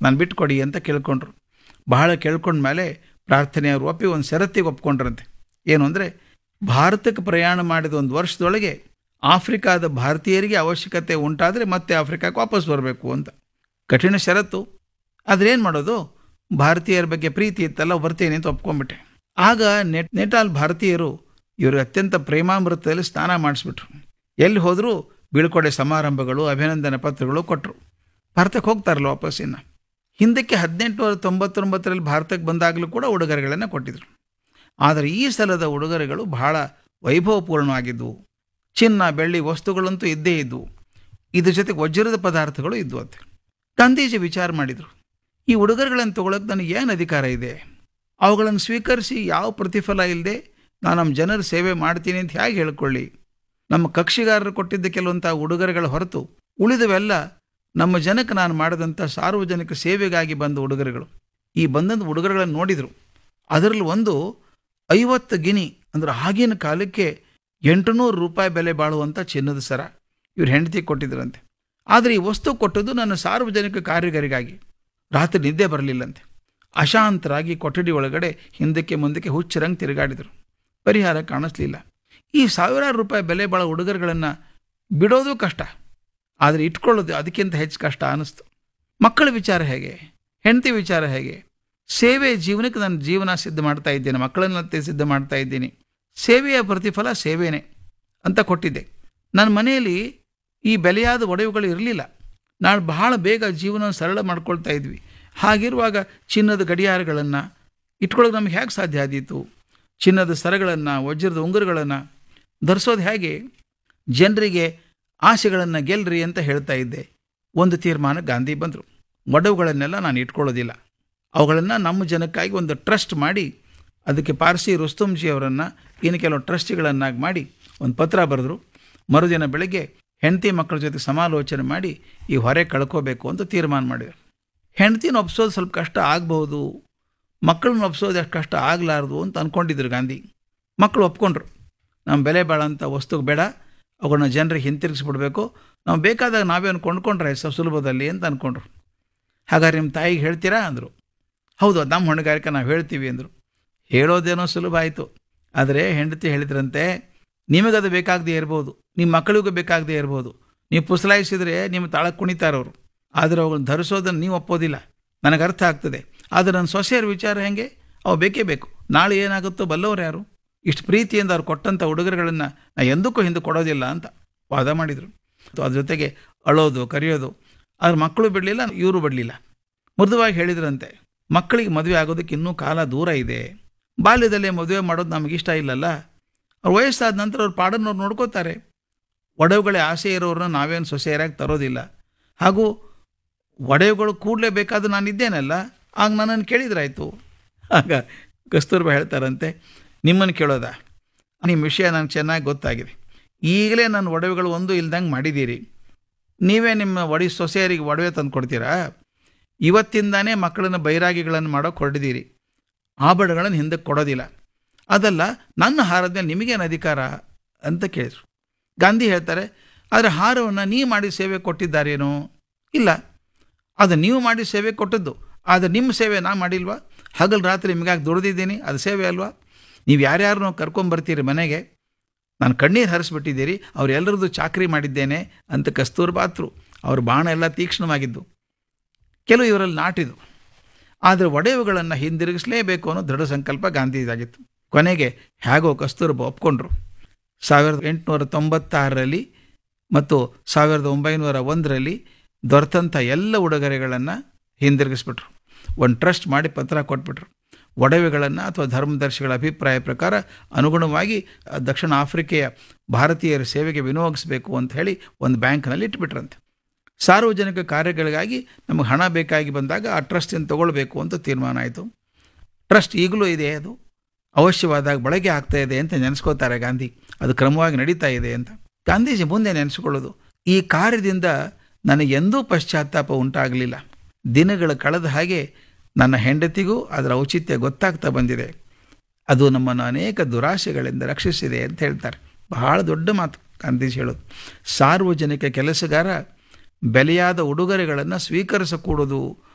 ನಾನು ಬಿಟ್ಕೊಡಿ ಅಂತ ಕೇಳ್ಕೊಂಡ್ರು ಬಹಳ ಕೇಳ್ಕೊಂಡ್ಮೇಲೆ ಪ್ರಾರ್ಥನೆಯವರು ಒಪ್ಪಿ ಒಂದು ಷರತ್ತಿಗೆ ಒಪ್ಕೊಂಡ್ರಂತೆ ಏನು ಅಂದರೆ ಭಾರತಕ್ಕೆ ಪ್ರಯಾಣ ಮಾಡಿದ ಒಂದು ವರ್ಷದೊಳಗೆ ಆಫ್ರಿಕಾದ ಭಾರತೀಯರಿಗೆ ಅವಶ್ಯಕತೆ ಉಂಟಾದರೆ ಮತ್ತೆ ಆಫ್ರಿಕಾಕ್ಕೆ ವಾಪಸ್ ಬರಬೇಕು ಅಂತ ಕಠಿಣ ಷರತ್ತು ಆದರೆ ಏನು ಮಾಡೋದು ಭಾರತೀಯರ ಬಗ್ಗೆ ಪ್ರೀತಿ ಇತ್ತಲ್ಲ ಬರ್ತೀನಿ ಅಂತ ಒಪ್ಕೊಂಡ್ಬಿಟ್ಟೆ ಆಗ ನೆಟ್ ನೆಟಾಲ್ ಭಾರತೀಯರು ಇವರು ಅತ್ಯಂತ ಪ್ರೇಮಾಮೃತದಲ್ಲಿ ಸ್ನಾನ ಮಾಡಿಸ್ಬಿಟ್ರು ಎಲ್ಲಿ ಹೋದರೂ ಬೀಳ್ಕೊಡೆ ಸಮಾರಂಭಗಳು ಅಭಿನಂದನೆ ಪತ್ರಗಳು ಕೊಟ್ಟರು ಭಾರತಕ್ಕೆ ಹೋಗ್ತಾರಲ್ಲ ವಾಪಸ್ ಇನ್ನು ಹಿಂದಕ್ಕೆ ಹದಿನೆಂಟುನೂರ ತೊಂಬತ್ತೊಂಬತ್ತರಲ್ಲಿ ಭಾರತಕ್ಕೆ ಬಂದಾಗಲೂ ಕೂಡ ಉಡುಗೊರೆಗಳನ್ನು ಕೊಟ್ಟಿದ್ರು ಆದರೆ ಈ ಸಲದ ಉಡುಗೊರೆಗಳು ಬಹಳ ವೈಭವಪೂರ್ಣವಾಗಿದ್ದವು ಚಿನ್ನ ಬೆಳ್ಳಿ ವಸ್ತುಗಳಂತೂ ಇದ್ದೇ ಇದ್ದವು ಇದ್ರ ಜೊತೆಗೆ ವಜ್ರದ ಪದಾರ್ಥಗಳು ಇದ್ದವು ಅಂತ ಗಾಂಧೀಜಿ ವಿಚಾರ ಮಾಡಿದರು ಈ ಉಡುಗೊರೆಗಳನ್ನು ತಗೊಳಕ್ಕೆ ನನಗೆ ಏನು ಅಧಿಕಾರ ಇದೆ ಅವುಗಳನ್ನು ಸ್ವೀಕರಿಸಿ ಯಾವ ಪ್ರತಿಫಲ ಇಲ್ಲದೆ ನಾನು ನಮ್ಮ ಜನರ ಸೇವೆ ಮಾಡ್ತೀನಿ ಅಂತ ಹೇಗೆ ಹೇಳ್ಕೊಳ್ಳಿ ನಮ್ಮ ಕಕ್ಷಿಗಾರರು ಕೊಟ್ಟಿದ್ದ ಕೆಲವಂಥ ಉಡುಗೊರೆಗಳ ಹೊರತು ಉಳಿದವೆಲ್ಲ ನಮ್ಮ ಜನಕ್ಕೆ ನಾನು ಮಾಡಿದಂಥ ಸಾರ್ವಜನಿಕ ಸೇವೆಗಾಗಿ ಬಂದ ಉಡುಗೊರೆಗಳು ಈ ಬಂದಂಥ ಉಡುಗೊರೆಗಳನ್ನು ನೋಡಿದರು ಅದರಲ್ಲಿ ಒಂದು ಐವತ್ತು ಗಿನಿ ಅಂದ್ರೆ ಆಗಿನ ಕಾಲಕ್ಕೆ ಎಂಟುನೂರು ರೂಪಾಯಿ ಬೆಲೆ ಬಾಳುವಂಥ ಚಿನ್ನದ ಸರ ಇವ್ರು ಹೆಂಡತಿ ಕೊಟ್ಟಿದ್ರಂತೆ ಆದರೆ ಈ ವಸ್ತು ಕೊಟ್ಟದ್ದು ನನ್ನ ಸಾರ್ವಜನಿಕ ಕಾರ್ಯಗಾರಿಗಾಗಿ ರಾತ್ರಿ ನಿದ್ದೆ ಬರಲಿಲ್ಲಂತೆ ಅಶಾಂತರಾಗಿ ಕೊಠಡಿ ಒಳಗಡೆ ಹಿಂದಕ್ಕೆ ಮುಂದಕ್ಕೆ ಹುಚ್ಚರಂಗೆ ತಿರುಗಾಡಿದರು ಪರಿಹಾರ ಕಾಣಿಸ್ಲಿಲ್ಲ ಈ ಸಾವಿರಾರು ರೂಪಾಯಿ ಬೆಲೆ ಬಾಳೋ ಉಡುಗೊರೆಗಳನ್ನು ಬಿಡೋದು ಕಷ್ಟ ಆದರೆ ಇಟ್ಕೊಳ್ಳೋದು ಅದಕ್ಕಿಂತ ಹೆಚ್ಚು ಕಷ್ಟ ಅನ್ನಿಸ್ತು ಮಕ್ಕಳ ವಿಚಾರ ಹೇಗೆ ಹೆಂಡತಿ ವಿಚಾರ ಹೇಗೆ ಸೇವೆ ಜೀವನಕ್ಕೆ ನಾನು ಜೀವನ ಸಿದ್ಧ ಮಾಡ್ತಾ ಇದ್ದೇನೆ ಮಕ್ಕಳನ್ನತ್ತೆ ಸಿದ್ಧ ಮಾಡ್ತಾ ಇದ್ದೀನಿ ಸೇವೆಯ ಪ್ರತಿಫಲ ಸೇವೆನೇ ಅಂತ ಕೊಟ್ಟಿದ್ದೆ ನನ್ನ ಮನೆಯಲ್ಲಿ ಈ ಬೆಲೆಯಾದ ಒಡವೆಗಳು ಇರಲಿಲ್ಲ ನಾಳೆ ಬಹಳ ಬೇಗ ಜೀವನ ಸರಳ ಮಾಡ್ಕೊಳ್ತಾ ಇದ್ವಿ ಹಾಗಿರುವಾಗ ಚಿನ್ನದ ಗಡಿಯಾರಗಳನ್ನು ಇಟ್ಕೊಳ್ಳೋಕೆ ನಮ್ಗೆ ಹೇಗೆ ಸಾಧ್ಯ ಆದೀತು ಚಿನ್ನದ ಸರಗಳನ್ನು ವಜ್ರದ ಉಂಗುರಗಳನ್ನು ಧರಿಸೋದು ಹೇಗೆ ಜನರಿಗೆ ಆಸೆಗಳನ್ನು ಗೆಲ್ರಿ ಅಂತ ಹೇಳ್ತಾ ಇದ್ದೆ ಒಂದು ತೀರ್ಮಾನ ಗಾಂಧಿ ಬಂದರು ಒಡವುಗಳನ್ನೆಲ್ಲ ನಾನು ಇಟ್ಕೊಳ್ಳೋದಿಲ್ಲ ಅವುಗಳನ್ನು ನಮ್ಮ ಜನಕ್ಕಾಗಿ ಒಂದು ಟ್ರಸ್ಟ್ ಮಾಡಿ ಅದಕ್ಕೆ ಪಾರ್ಸಿ ರುಸ್ತುಂಜಿ ಅವರನ್ನು ಇನ್ನು ಕೆಲವು ಟ್ರಸ್ಟಿಗಳನ್ನಾಗಿ ಮಾಡಿ ಒಂದು ಪತ್ರ ಬರೆದ್ರು ಮರುದಿನ ಬೆಳಗ್ಗೆ ಹೆಂಡತಿ ಮಕ್ಕಳ ಜೊತೆ ಸಮಾಲೋಚನೆ ಮಾಡಿ ಈ ಹೊರೆ ಕಳ್ಕೋಬೇಕು ಅಂತ ತೀರ್ಮಾನ ಮಾಡಿದರು ಹೆಂಡತಿನ ಒಪ್ಸೋದು ಸ್ವಲ್ಪ ಕಷ್ಟ ಆಗಬಹುದು ಮಕ್ಕಳನ್ನ ಒಪ್ಸೋದು ಅಷ್ಟು ಕಷ್ಟ ಆಗಲಾರ್ದು ಅಂತ ಅಂದ್ಕೊಂಡಿದ್ರು ಗಾಂಧಿ ಮಕ್ಕಳು ಒಪ್ಕೊಂಡ್ರು ನಮ್ಮ ಬೆಲೆ ಬಾಳಂಥ ವಸ್ತುಗೆ ಬೇಡ ಅವುಗಳನ್ನ ಜನರಿಗೆ ಹಿಂತಿರುಗಿಸ್ಬಿಡ್ಬೇಕು ನಾವು ಬೇಕಾದಾಗ ನಾವೇನು ಕೊಂಡ್ಕೊಂಡ್ರೆ ಸ ಸುಲಭದಲ್ಲಿ ಅಂತ ಅಂದ್ಕೊಂಡ್ರು ಹಾಗಾದ್ರೆ ನಿಮ್ಮ ತಾಯಿಗೆ ಹೇಳ್ತೀರಾ ಅಂದರು ಹೌದು ಅದು ನಮ್ಮ ಹೊಣೆಗಾರಿಕೆ ನಾವು ಹೇಳ್ತೀವಿ ಅಂದರು ಹೇಳೋದೇನೋ ಸುಲಭ ಆಯಿತು ಆದರೆ ಹೆಂಡತಿ ಹೇಳಿದ್ರಂತೆ ನಿಮಗದು ಬೇಕಾಗದೇ ಇರ್ಬೋದು ನಿಮ್ಮ ಮಕ್ಕಳಿಗೂ ಬೇಕಾಗದೇ ಇರ್ಬೋದು ನೀವು ಪುಸಲಾಯಿಸಿದರೆ ನಿಮ್ಮ ತಾಳಕ್ಕೆ ಕುಣಿತಾರವರು ಆದರೆ ಅವುಗಳನ್ನ ಧರಿಸೋದನ್ನು ನೀವು ಒಪ್ಪೋದಿಲ್ಲ ನನಗೆ ಅರ್ಥ ಆಗ್ತದೆ ಆದರೆ ನನ್ನ ಸೊಸೆಯರ ವಿಚಾರ ಹೆಂಗೆ ಅವು ಬೇಕೇ ಬೇಕು ನಾಳೆ ಏನಾಗುತ್ತೋ ಬಲ್ಲವ್ರು ಯಾರು ಇಷ್ಟು ಪ್ರೀತಿಯಿಂದ ಅವ್ರು ಕೊಟ್ಟಂಥ ಉಡುಗೊರೆಗಳನ್ನು ನಾ ಎಂದಕ್ಕೂ ಹಿಂದೆ ಕೊಡೋದಿಲ್ಲ ಅಂತ ವಾದ ಮಾಡಿದರು ಅದ್ರ ಜೊತೆಗೆ ಅಳೋದು ಕರೆಯೋದು ಆದ್ರೆ ಮಕ್ಕಳು ಬಿಡಲಿಲ್ಲ ಇವರು ಬಿಡಲಿಲ್ಲ ಮೃದುವಾಗಿ ಹೇಳಿದ್ರಂತೆ ಮಕ್ಕಳಿಗೆ ಮದುವೆ ಆಗೋದಕ್ಕೆ ಇನ್ನೂ ಕಾಲ ದೂರ ಇದೆ ಬಾಲ್ಯದಲ್ಲೇ ಮದುವೆ ಮಾಡೋದು ನಮಗೆ ಇಷ್ಟ ಇಲ್ಲಲ್ಲ ಅವ್ರು ವಯಸ್ಸಾದ ನಂತರ ಅವ್ರ ಪಾಡನ್ನು ಅವ್ರು ನೋಡ್ಕೋತಾರೆ ಒಡವುಗಳೇ ಆಸೆ ಇರೋರನ್ನ ನಾವೇನು ಸೊಸೆಯರಾಗಿ ತರೋದಿಲ್ಲ ಹಾಗೂ ಒಡವೆಗಳು ಕೂಡಲೇ ಬೇಕಾದ್ರೆ ನಾನು ಇದ್ದೇನಲ್ಲ ಆಗ ನನ್ನನ್ನು ಕೇಳಿದ್ರಾಯ್ತು ಆಗ ಕಸ್ತೂರ್ಬಾ ಹೇಳ್ತಾರಂತೆ ನಿಮ್ಮನ್ನು ಕೇಳೋದ ನಿಮ್ಮ ವಿಷಯ ನನಗೆ ಚೆನ್ನಾಗಿ ಗೊತ್ತಾಗಿದೆ ಈಗಲೇ ನನ್ನ ಒಡವೆಗಳು ಒಂದು ಇಲ್ದಂಗೆ ಮಾಡಿದ್ದೀರಿ ನೀವೇ ನಿಮ್ಮ ಒಡಿ ಸೊಸೆಯರಿಗೆ ಒಡವೆ ತಂದು ಕೊಡ್ತೀರಾ ಇವತ್ತಿಂದಾನೇ ಮಕ್ಕಳನ್ನ ಬೈರಾಗಿಗಳನ್ನು ಮಾಡೋಕೆ ಹೊರಡಿದ್ದೀರಿ ಆಭರಣಗಳನ್ನು ಹಿಂದಕ್ಕೆ ಕೊಡೋದಿಲ್ಲ ಅದಲ್ಲ ನನ್ನ ಹಾರದ ಮೇಲೆ ನಿಮಗೇನು ಅಧಿಕಾರ ಅಂತ ಕೇಳಿದ್ರು ಗಾಂಧಿ ಹೇಳ್ತಾರೆ ಆದರೆ ಹಾರವನ್ನು ನೀವು ಮಾಡಿ ಸೇವೆ ಕೊಟ್ಟಿದ್ದಾರೇನೋ ಇಲ್ಲ ಅದು ನೀವು ಮಾಡಿ ಸೇವೆ ಕೊಟ್ಟದ್ದು ಆದರೆ ನಿಮ್ಮ ಸೇವೆ ನಾ ಮಾಡಿಲ್ವಾ ಹಗಲು ರಾತ್ರಿ ನಿಮಗಾಗಿ ದುಡ್ದಿದ್ದೀನಿ ಅದು ಸೇವೆ ಅಲ್ವಾ ನೀವು ಯಾರ್ಯಾರನ್ನೋ ಕರ್ಕೊಂಬರ್ತೀರಿ ಮನೆಗೆ ನಾನು ಕಣ್ಣೀರು ಹರಿಸ್ಬಿಟ್ಟಿದ್ದೀರಿ ಅವರೆಲ್ಲರದ್ದು ಚಾಕ್ರಿ ಮಾಡಿದ್ದೇನೆ ಅಂತ ಕಸ್ತೂರ್ಬಾತ್ರು ಅವ್ರ ಬಾಣ ಎಲ್ಲ ತೀಕ್ಷ್ಣವಾಗಿದ್ದು ಕೆಲವು ಇವರಲ್ಲಿ ನಾಟಿದು ಆದರೆ ಒಡೆಯುಗಳನ್ನು ಹಿಂದಿರುಗಿಸಲೇಬೇಕು ಅನ್ನೋ ದೃಢ ಸಂಕಲ್ಪ ಗಾಂಧೀಜಾಗಿತ್ತು ಕೊನೆಗೆ ಹೇಗೋ ಕಸ್ತೂರ್ಬ ಒಪ್ಕೊಂಡ್ರು ಸಾವಿರದ ಎಂಟುನೂರ ತೊಂಬತ್ತಾರರಲ್ಲಿ ಮತ್ತು ಸಾವಿರದ ಒಂಬೈನೂರ ಒಂದರಲ್ಲಿ ದೊರೆತಂಥ ಎಲ್ಲ ಉಡುಗೊರೆಗಳನ್ನು ಹಿಂದಿರುಗಿಸ್ಬಿಟ್ರು ಒಂದು ಟ್ರಸ್ಟ್ ಮಾಡಿ ಪತ್ರ ಕೊಟ್ಬಿಟ್ರು ಒಡವೆಗಳನ್ನು ಅಥವಾ ಧರ್ಮದರ್ಶಿಗಳ ಅಭಿಪ್ರಾಯ ಪ್ರಕಾರ ಅನುಗುಣವಾಗಿ ದಕ್ಷಿಣ ಆಫ್ರಿಕೆಯ ಭಾರತೀಯರ ಸೇವೆಗೆ ವಿನಿಯೋಗಿಸಬೇಕು ಅಂತ ಹೇಳಿ ಒಂದು ಬ್ಯಾಂಕ್ನಲ್ಲಿ ಇಟ್ಬಿಟ್ರಂತೆ ಸಾರ್ವಜನಿಕ ಕಾರ್ಯಗಳಿಗಾಗಿ ನಮಗೆ ಹಣ ಬೇಕಾಗಿ ಬಂದಾಗ ಆ ಟ್ರಸ್ಟಿಂದ ತಗೊಳ್ಬೇಕು ಅಂತ ತೀರ್ಮಾನ ಆಯಿತು ಟ್ರಸ್ಟ್ ಈಗಲೂ ಇದೆ ಅದು ಅವಶ್ಯವಾದಾಗ ಬಳಕೆ ಆಗ್ತಾ ಇದೆ ಅಂತ ನೆನೆಸ್ಕೋತಾರೆ ಗಾಂಧಿ ಅದು ಕ್ರಮವಾಗಿ ನಡೀತಾ ಇದೆ ಅಂತ ಗಾಂಧೀಜಿ ಮುಂದೆ ನೆನೆಸ್ಕೊಳ್ಳೋದು ಈ ಕಾರ್ಯದಿಂದ ನನಗೆ ಎಂದೂ ಪಶ್ಚಾತ್ತಾಪ ಉಂಟಾಗಲಿಲ್ಲ ದಿನಗಳ ಕಳೆದ ಹಾಗೆ ನನ್ನ ಹೆಂಡತಿಗೂ ಅದರ ಔಚಿತ್ಯ ಗೊತ್ತಾಗ್ತಾ ಬಂದಿದೆ ಅದು ನಮ್ಮನ್ನು ಅನೇಕ ದುರಾಶೆಗಳಿಂದ ರಕ್ಷಿಸಿದೆ ಅಂತ ಹೇಳ್ತಾರೆ ಬಹಳ ದೊಡ್ಡ ಮಾತು ಗಾಂಧೀಜಿ ಹೇಳೋದು ಸಾರ್ವಜನಿಕ ಕೆಲಸಗಾರ ಬೆಲೆಯಾದ ಉಡುಗೊರೆಗಳನ್ನು ಸ್ವೀಕರಿಸಕೂಡದು